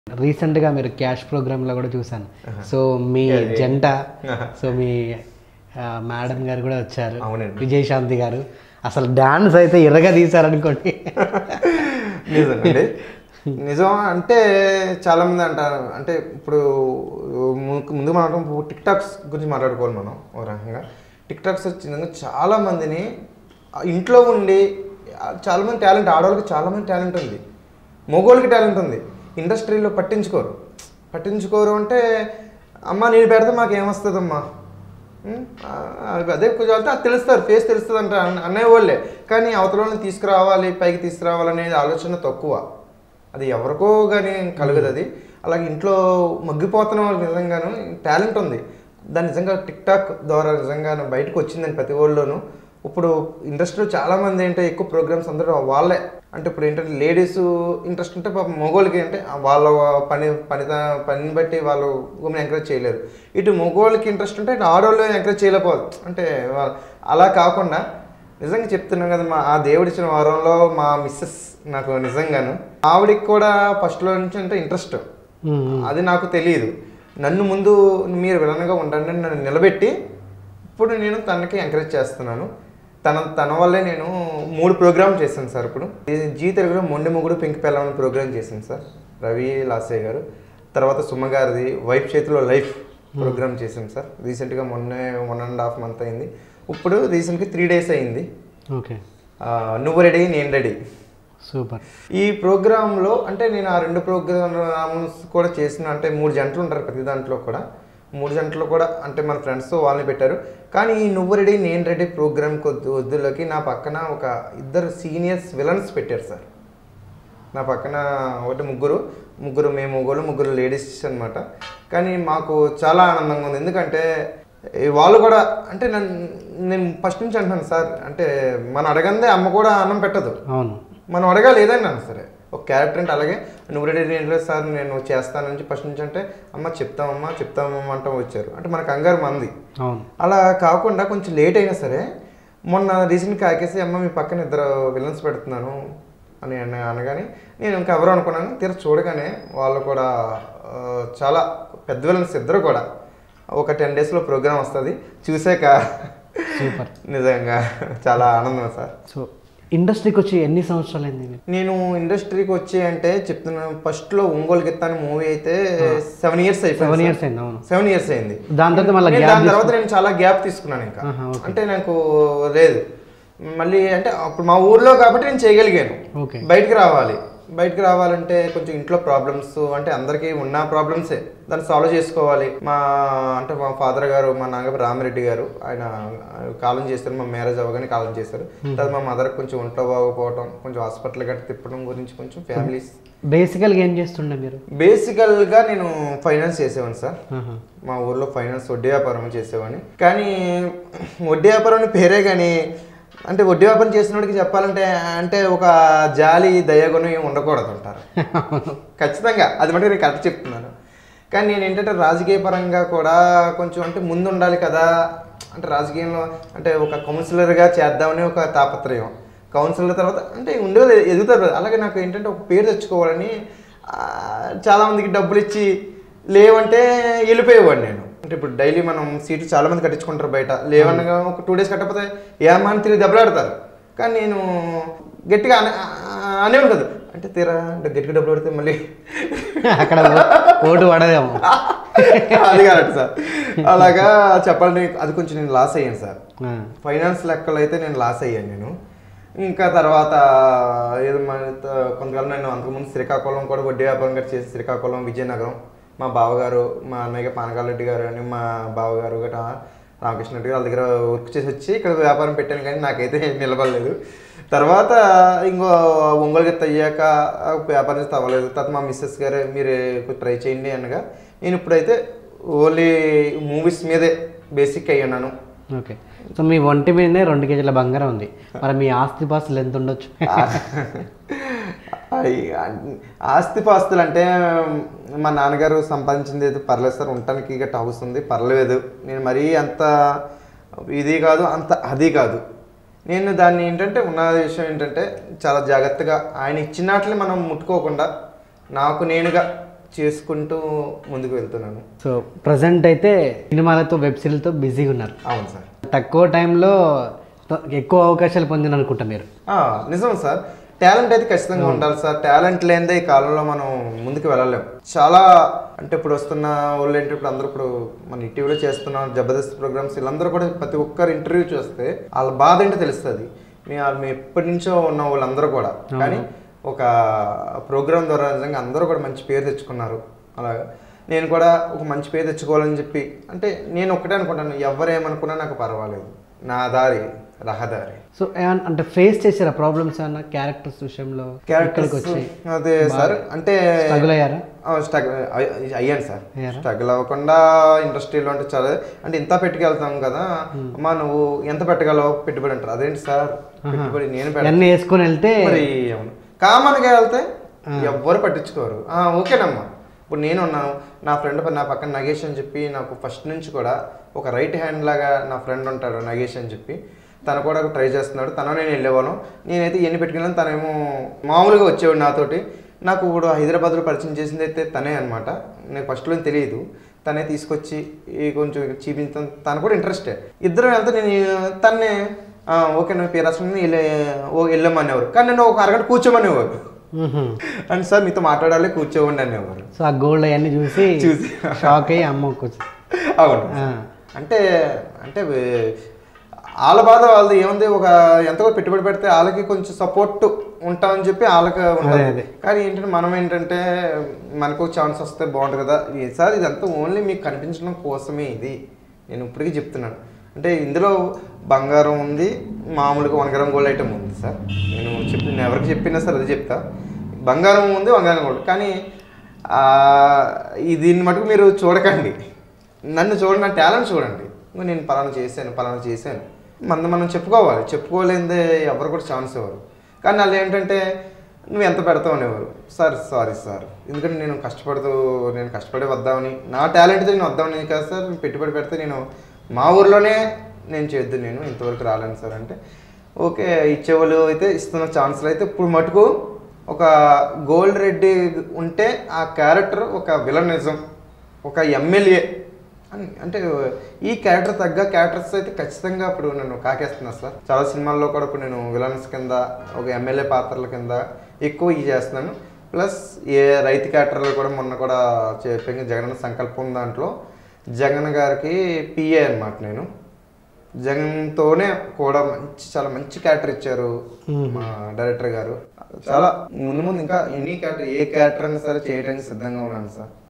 రీసెంట్గా మీరు క్యాష్ ప్రోగ్రాంలో కూడా చూశాను సో మీ జంట సో మీ ఆ, మేడం గారు కూడా వచ్చారు అవునండి. విజయశాంతి గారు అసలు డాన్స్ అయితే ఎర్రగా తీశారనుకోండి నిజండి నిజం అంటే చాలా మంది అంటారు అంటే ఇప్పుడు ము- ముందు మనం టిక్ టాక్స్ గురించి మాట్లాడుకోవాలి మనం ఒక రకంగా టిక్ టాక్స్ వచ్చింది చాలా మందిని ఆ ఇంట్లో ఉండి ఆ చాలా మంది టాలెంట్ ఆడవాళ్ళకి చాలా మంది టాలెంట్ ఉంది మగోళ్ళకి టాలెంట్ ఉంది ఇండస్ట్రీలో పట్టించుకోరు పట్టించుకోరు అంటే అమ్మ నేను పెడితే మాకు ఏమొస్తుందమ్మా ఉం? ఆ, అదే కొంచెం అంటే అది తెలుస్తారు ఫేస్ తెలుస్తుంది అంటే అనేవాళ్ళే కానీ అవతల వాళ్ళని తీసుకురావాలి పైకి తీసుకురావాలనేది ఆలోచన తక్కువ అది ఎవరికో కానీ కలగదు అది అలాగే ఇంట్లో మగ్గిపోతున్న వాళ్ళకి నిజంగాను టాలెంట్ ఉంది దాని నిజంగా టిక్ టాక్ ద్వారా నిజంగా బయటకు వచ్చిందని ప్రతి ఒళ్ళలోనూ ఇప్పుడు ఇండస్ట్రీలో చాలా మంది ఏంటంటే ఎక్కువ ప్రోగ్రామ్స్ అందరూ వాళ్ళే అంటే ఇప్పుడు ఏంటంటే లేడీస్ ఇంట్రెస్ట్ ఉంటే పాపం మగవాళ్ళకి అంటే వాళ్ళ పని పని పనిని బట్టి వాళ్ళు ఉమెన్ ఎంకరేజ్ చేయలేరు ఇటు మగవాళ్ళకి ఇంట్రెస్ట్ ఉంటే ఇటు ఆడవాళ్ళు ఎంకరేజ్ చేయలేకపోదు అంటే వా- అలా కాకుండా నిజంగా చెప్తున్నాం కదా మా ఆ దేవుడిచ్చిన వారంలో మా మిస్సెస్ నాకు నిజంగాను ఆవిడకి కూడా ఫస్ట్లో నుంచి అంటే ఇంట్రెస్ట్ అది నాకు తెలియదు నన్ను ముందు మీరు విలన్గా ఉండండి అని నన్ను నిలబెట్టి ఇప్పుడు నేను తనకి ఎంకరేజ్ చేస్తున్నాను తన తన వల్లే నేను మూడు ప్రోగ్రామ్ చేశాను సార్ ఇప్పుడు ఈ జీ తెలుగులో మొండి మొగుడు పింక్ పెళ్ళం అనే ప్రోగ్రామ్ చేశాను సార్ రవి లాసయ్య గారు తర్వాత సుమ గారిది వైఫ్ చేతిలో లైఫ్ ప్రోగ్రామ్ చేశాను సార్ రీసెంట్గా మొన్నే వన్ అండ్ హాఫ్ మంత్ అయింది ఇప్పుడు రీసెంట్గా త్రీ డేస్ అయింది ఓకే ఆ, నువ్వు రెడీ నేను రెడీ సూపర్ ఈ ప్రోగ్రాంలో అంటే నేను ఆ రెండు ప్రోగ్రామ్స్ కూడా చేసిన అంటే మూడు జంటలు ఉంటారు ప్రతి దాంట్లో కూడా మూడు జంటలు కూడా అంటే మన ఫ్రెండ్స్తో వాళ్ళని పెట్టారు కానీ ఈ నువ్వు రెడీ నేను రెడీ ప్రోగ్రామ్ కొద్ది వద్దులోకి నా పక్కన ఒక ఇద్దరు సీనియర్స్ విలన్స్ పెట్టారు సార్ నా పక్కన ఒకటి ముగ్గురు ముగ్గురు మేము ముగ్గురు ముగ్గురు లేడీస్ అన్నమాట కానీ మాకు చాలా ఆనందంగా ఉంది ఎందుకంటే ఈ వాళ్ళు కూడా అంటే నన్ను నేను ఫస్ట్ నుంచి అంటున్నాను సార్ అంటే మనం అడగందే అమ్మ కూడా అన్నం పెట్టదు అవును మనం అడగాలి ఏదైనా సరే ఒక క్యారెక్టర్ అంటే అలాగే నువ్వు రెడీ ఏంటో సార్ నేను చేస్తాను నుంచి ఫస్ట్ నుంచి అంటే అమ్మ చెప్తామమ్మా చెప్తామమ్మా అంటూ వచ్చారు అంటే మన కంగారు మంది అవును అలా కాకుండా కొంచెం లేట్ అయినా సరే మొన్న రీసెంట్ కాకేసి అమ్మ మీ పక్కన ఇద్దరు విలన్స్ పెడుతున్నాను అని అన్న అనగానే నేను ఇంకా ఎవరు అనుకున్నాను తీర చూడగానే వాళ్ళు కూడా ఆ, చాలా పెద్ద విలన్స్ ఇద్దరు కూడా ఒక టెన్ డేస్లో ప్రోగ్రామ్ వస్తుంది చూసాక సూపర్ నిజంగా చాలా ఆనందం సార్ సో ఇండస్ట్రీకి వచ్చి ఎన్ని సంవత్సరాలు అయింది మీకు? నేను ఇండస్ట్రీకి వచ్చి అంటే చెప్తున్నాను ఫస్ట్లో ఒంగోలు గిత్తాను మూవీ అయితే సెవెన్ ఇయర్స్ సెవెన్ అయిపోయింది ఇయర్స్ అయింది అవును సెవెన్ ఇయర్స్ అయింది దాని తర్వాత మళ్ళీ నేను గ్యాప్ దాని తర్వాత నేను చాలా గ్యాప్ తీసుకున్నాను ఇంకా ఆహా, ఓకే. అంటే నాకు లేదు మళ్ళీ అంటే అప్పుడు మా ఊర్లో కాబట్టి నేను చేయగలిగాను ఓకే బయటికి రావాలి బయటికి రావాలంటే కొంచెం ఇంట్లో ప్రాబ్లమ్స్ అంటే అందరికీ ఉన్న ప్రాబ్లమ్సే దాన్ని సాల్వ్ చేసుకోవాలి మా అంటే మా ఫాదర్ గారు మా నాగ రామిరెడ్డి గారు ఆయన కాలం చేశారు మా మ్యారేజ్ అవ్వగానే కాలం చేశారు తర్వాత మా మదర్ కొంచెం ఒంట్లో బాగోపోవడం కొంచెం హాస్పిటల్ గట్ట తిప్పడం గురించి కొంచెం ఫ్యామిలీస్ బేసికల్గా ఏం చేస్తుండే మీరు బేసికల్గా నేను ఫైనాన్స్ చేసేవాను సార్ ఆహా. మా ఊర్లో ఫైనాన్స్ వడ్డీ వ్యాపారం చేసేవాడిని కానీ వడ్డీ వ్యాపారం అని పేరే కానీ అంటే వడ్డీ వ్యాపారం చేసిన వాడికి చెప్పాలంటే అంటే ఒక జాలి దయాగుణం ఏమి ఉండకూడదు అంటారు ఖచ్చితంగా అది మటుకు నేను కరెక్ట్ చెప్తున్నాను కానీ నేను ఏంటంటే రాజకీయ పరంగా కూడా కొంచెం అంటే ముందు ఉండాలి కదా అంటే రాజకీయంలో అంటే ఒక కౌన్సిలర్గా చేద్దామని ఒక తాపత్రయం కౌన్సిలర్ తర్వాత అంటే ఉండేది ఎదుగుతారు కదా. అలాగే నాకు ఏంటంటే ఒక పేరు తెచ్చుకోవాలని ఆ, చాలామందికి డబ్బులు ఇచ్చి లేవంటే వెళ్ళిపోయేవాడు నేను అంటే ఇప్పుడు డైలీ మనం సీట్లు చాలా మంది కట్టించుకుంటారు బయట లేవనగా ఒక టూ డేస్ కట్టకపోతే ఏమా అని తిరిగి దెబ్బలాడతారు కానీ నేను గట్టిగా అనే అనే ఉండదు అంటే తీరా అంటే గట్టిగా డబ్బులు పడితే మళ్ళీ అక్కడ ఓటు పడదేమో అది కాదు సార్ అలాగా చెప్పాలంటే అది కొంచెం నేను లాస్ అయ్యాను సార్ ఆ. ఫైనాన్స్ లెక్కలు అయితే నేను లాస్ అయ్యాను నేను ఇంకా తర్వాత ఏదో మన త- కొంతకాలం నేను అంతకుముందు శ్రీకాకుళం కూడా వడ్డీ వ్యాపారం గట్రా చేసి శ్రీకాకుళం విజయనగరం మా బావగారు మా అన్నయ్య పానకాల రెడ్డి గారు అని మా బావగారు గట్రా రామకృష్ణ రెడ్డి గారు వాళ్ళ దగ్గర వర్క్ చేసి వచ్చి ఇక్కడ వ్యాపారం పెట్టాను కానీ నాకైతే నిలబడలేదు తర్వాత ఇంకో ఒంగోలు గీత అయ్యాక ఆ వ్యాపారం చేస్తే అవ్వలేదు తర్వాత మా మిస్సెస్ గారు మీరు ట్రై చేయండి అనగా నేను ఇప్పుడైతే ఓన్లీ మూవీస్ మీదే బేసిక్ అయ్యి ఉన్నాను ఓకే సో మీ ఒంటి మీదనే రెండు కేజీల బంగారం ఉంది మరి మీ ఆస్తి పాస్తులు ఎంత ఉండొచ్చు అయ్- ఆస్తి పాస్తులు అంటే మా నాన్నగారు సంపాదించింది అయితే పర్లేదు సార్ ఉండటానికి గట్ట హౌస్ ఉంది పర్లేదు నేను మరీ అంత ఇది కాదు అంత అది కాదు నేను దాన్ని ఏంటంటే ఉన్న విషయం ఏంటంటే చాలా జాగ్రత్తగా ఆయన ఇచ్చినట్లే మనం ముట్టుకోకుండా నాకు నేనుగా చేసుకుంటూ ముందుకు వెళ్తున్నాను సో ప్రజెంట్ అయితే సినిమాలతో వెబ్ సిరీస్తో బిజీగా ఉన్నారు అవును సార్ తక్కువ టైంలో త- ఎక్కువ అవకాశాలు పొందిన అనుకుంటా మీరు ఆ, నిజం సార్ టాలెంట్ అయితే ఖచ్చితంగా ఉండాలి సార్ టాలెంట్ లేనిదే ఈ కాలంలో మనం ముందుకు వెళ్ళలేం చాలా అంటే ఇప్పుడు వస్తున్న వాళ్ళు ఏంటి ఇప్పుడు అందరూ ఇప్పుడు మన ఇటీవల చేస్తున్న జబర్దస్త్ ప్రోగ్రామ్స్ వీళ్ళందరూ కూడా ప్రతి ఒక్కరు ఇంటర్వ్యూ చూస్తే వాళ్ళ బాధ ఏంటో తెలుస్తుంది మీ మీ ఎప్పటి నుంచో ఉన్న వాళ్ళందరూ కూడా కానీ ఒక ప్రోగ్రామ్ ద్వారా నిజంగా అందరూ కూడా మంచి పేరు తెచ్చుకున్నారు అలాగా నేను కూడా ఒక మంచి పేరు తెచ్చుకోవాలని చెప్పి అంటే నేను ఒక్కటే అనుకుంటాను ఎవరేమనుకున్నా నాకు పర్వాలేదు నా దారి రహదారి సో ఏమన్- అంటే ఫేస్ చేసారా ప్రాబ్లమ్స్ అన్న క్యారెక్టర్స్ విషయంలో ఇక్కడికి వచ్చి క్యారెక్టర్స్ అదే సార్ అంటే స్ట్రగుల్ అయ్యారా స్ట్రగుల్ అయ్యాను సార్ అయ్యారా? స్ట్రగుల్ అవ్వకుండా ఇండస్ట్రీలో అంటే చాలా అంటే ఇంత పెట్టుకెళ్తాం కదా అమ్మా నువ్వు ఎంత పెట్టగలవు పెట్టుబడి అంటారు అదేంటి సార్ పెట్టుబడి నేను పెడతాను ఇవన్నీ వేసుకొని వెళ్తే మరి అవును కామన్గా వెళ్తే ఎవ్వరు పట్టించుకోరు ఆ, ఓకేనమ్మా ఇప్పుడు నేను ఉన్నాను నా ఫ్రెండ్ నా పక్కన నగేష్ అని చెప్పి నాకు ఫస్ట్ నుంచి కూడా ఒక రైట్ హ్యాండ్ లాగా నా ఫ్రెండ్ ఉంటాడు నగేష్ అని చెప్పి తను కూడా ట్రై చేస్తున్నాడు తను నేను వెళ్ళేవాను నేనైతే ఎన్ని పెట్టుకెళ్ళాను తనేమో మామూలుగా వచ్చేవాడు నాతోటి నాకు ఇప్పుడు హైదరాబాద్లో పరిచయం చేసింది అయితే తనే అనమాట నాకు ఫస్ట్లో తెలియదు తనే తీసుకొచ్చి ఈ కొంచెం చూపించడం తను కూడా ఇంట్రెస్టే ఇద్దరం వెళ్తే నేను తన్నే "ఆ, ఓకే నువ్వు పేరు రాసుకుని వెళ్ళే ఓ వెళ్ళమనేవారు కానీ నేను ఒక అరగంట కూర్చోమనేవారు అండ్ సార్ మీతో మాట్లాడాలి కూర్చోవండి అనేవారు సో ఆ గోల్డ్ అవన్నీ చూసి చూసి. షాక్ అయ్యి అమ్మ కూర్చో అవును ఆ. అంటే అంటే వే- వాళ్ళ బాధ వాళ్ళది ఏముంది ఒక ఎంతో పెట్టుబడి పెడితే వాళ్ళకి కొంచెం సపోర్ట్ ఉంటామని చెప్పి వాళ్ళకి అదే, ఉంటుంది అదే. కానీ ఏంటంటే మనం ఏంటంటే మనకు ఛాన్స్ వస్తే బాగుంటుంది కదా ఈ- సార్ ఇదంతా ఓన్లీ మీకు కనిపించడం కోసమే ఇది నేను ఇప్పటికీ చెప్తున్నాను అంటే ఇందులో బంగారం ఉంది మామూలుగా వన్ గ్రామ్ గోల్డ్ ఐటమ్ ఉంది సార్ నేను చెప్పి నేను ఎవరికి చెప్పినా సార్ అది చెప్తా బంగారం ఉంది బంగారం గోల్డ్ కానీ ఆ, ఈ దీన్ని మటుకు మీరు చూడకండి నన్ను చూడండి నా టాలెంట్ చూడండి ఇంకో నేను పలానా చేశాను పలానా చేశాను మనం మనం చెప్పుకోవాలి చెప్పుకోలేదే ఎవరు కూడా ఛాన్స్ ఇవ్వరు కానీ వాళ్ళు ఏంటంటే నువ్వు ఎంత పెడతావు అనేవారు సార్ సారీ సార్ ఎందుకంటే నేను కష్టపడుతూ నేను కష్టపడి వద్దామని నా టాలెంట్తో నేను వద్దామని కాదు సార్ పెట్టుబడి పెడితే నేను మా ఊర్లోనే నేను చేద్దు నేను ఇంతవరకు రాలేను సార్ అంటే ఓకే ఇచ్చేవాళ్ళు అయితే ఇస్తున్న ఛాన్సులు అయితే ఇప్పుడు మటుకు ఒక గోల్డ్ రెడ్డి ఉంటే ఆ క్యారెక్టర్ ఒక విలనిజం ఒక ఎమ్మెల్యే అని- అంటే ఈ క్యారెక్టర్ తగ్గ క్యారెక్టర్స్ అయితే ఖచ్చితంగా ఇప్పుడు నేను కాకేస్తున్నా సార్ చాలా సినిమాల్లో కూడా ఇప్పుడు నేను విలన్స్ కింద ఒక ఎమ్మెల్యే పాత్రల కింద ఎక్కువ ఇది చేస్తున్నాను ప్లస్ ఏ రైతు క్యారెక్టర్లు కూడా మొన్న కూడా చెప్పిన జగన్ సంకల్పం దాంట్లో జగన్ గారికి పిఏ అన్నమాట నేను జగన్తోనే కూడా మంచి చాలా మంచి క్యారెక్టర్ ఇచ్చారు మా డైరెక్టర్ గారు చాలా ముందు ముందు ఇంకా ఎనీ క్యారెక్టర్ ఏ క్యారెక్టర్ అయినా సరే చేయడానికి సిద్ధంగా ఉన్నాను సార్